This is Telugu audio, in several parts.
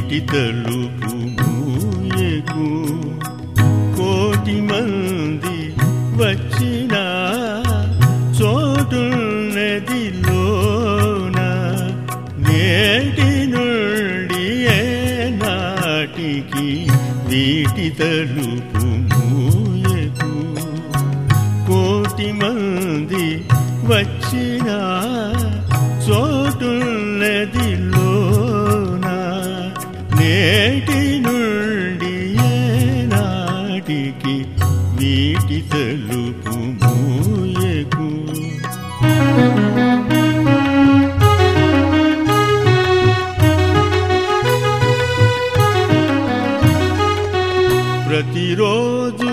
వీటి తలుపు మూయకు కోటి మంది వచ్చిన చోటున్నది లోన నేటి నుండి ఏ నాటికి వీటి తలుపు మూయకు కోటి మంది వచ్చిన చోటున్నది లోన నేటి నుండి ఏ నాటికి వీటి తలుపు మూయకు ప్రతిరోజు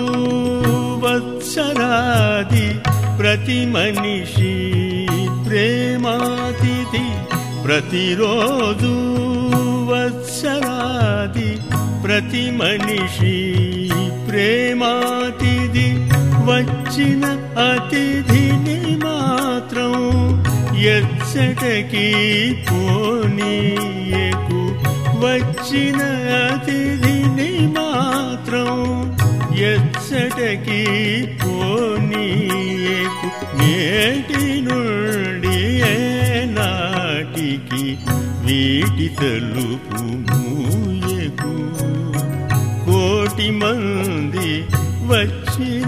వత్సరాది ప్రతి మనిషి ప్రేమాతిథి ప్రతిరోజు వత్సరాది ప్రతి మనిషి ప్రేమాతిథి వచ్చిన అతిథిని మాత్రం ఎచ్చటకి పోనీయకు వచ్చిన అతిథిని మాత్రం ఎచ్చటకి పోనీయకు నేటి నుండి ఏ నాటికి వీటి తలుపు మూయకు కోటి మంది వచ్చిన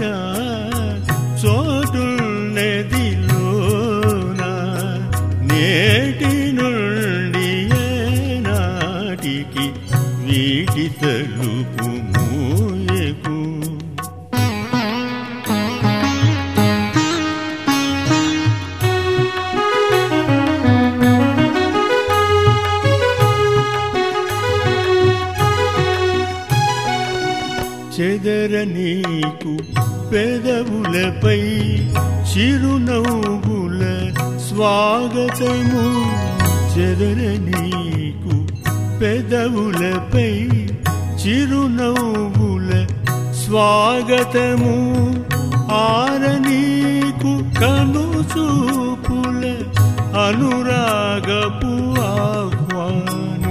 చోటున్నది లోన నేటి నుండి ఏ నాటికి వీటి తలుపు మూయకు చెదర నీకు పెదవులపై చిరునవ్వుల స్వాగతము చెదర నీకు పెదవులపై చిరునవ్వుల స్వాగతము ఆర నీకు కను చూపుల అనురాగపు ఆహ్వానం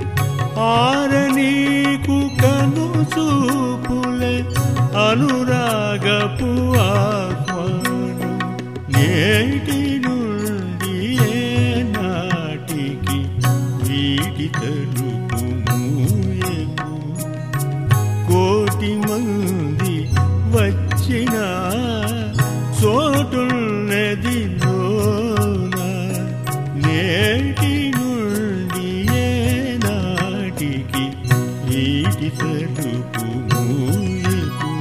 ఆరనీకు కను చూపులే అనురాగపు ఆహ్వానం నేటి నుండి ఏ నాటికి వీటి తలుపు మూయకు కోటి మంది వచ్చిన చోటున్నది లోన నేటి నుండి ఏ నాటికి వీటి తలుపు మూయకు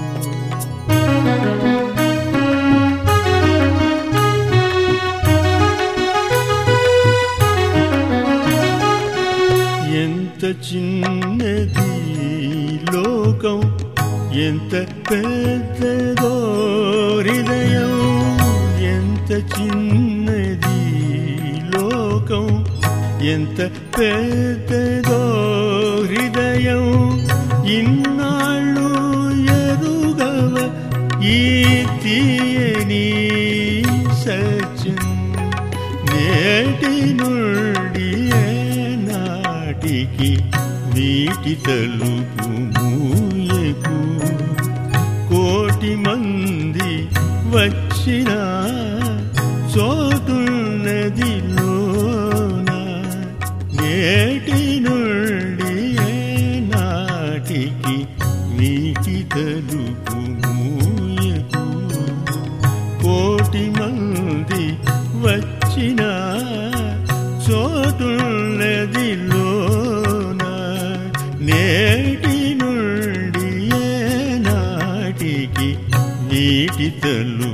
ఎంత చిన్నది లోకం ఎంత పెద్దదో హృదయం ఎంత చిన్నది లోకం ఎంత పెద్దదో హృదయం ఇన్నాళ్ళు ఎరుగవ ఈ తీయని సత్యం నేటి నుండి ఏ నాటికి వీటి తలుపు మూయకు కోటి మంది వచ్చిన చోటున్నది లోన నేటి నుండి ఏ నాటికి వీటి తలుపు మూయకు కోటి మంది వచ్చిన చోటున్నది లోన నేటి నుండి ఏ నాటికి నీటి తల్లు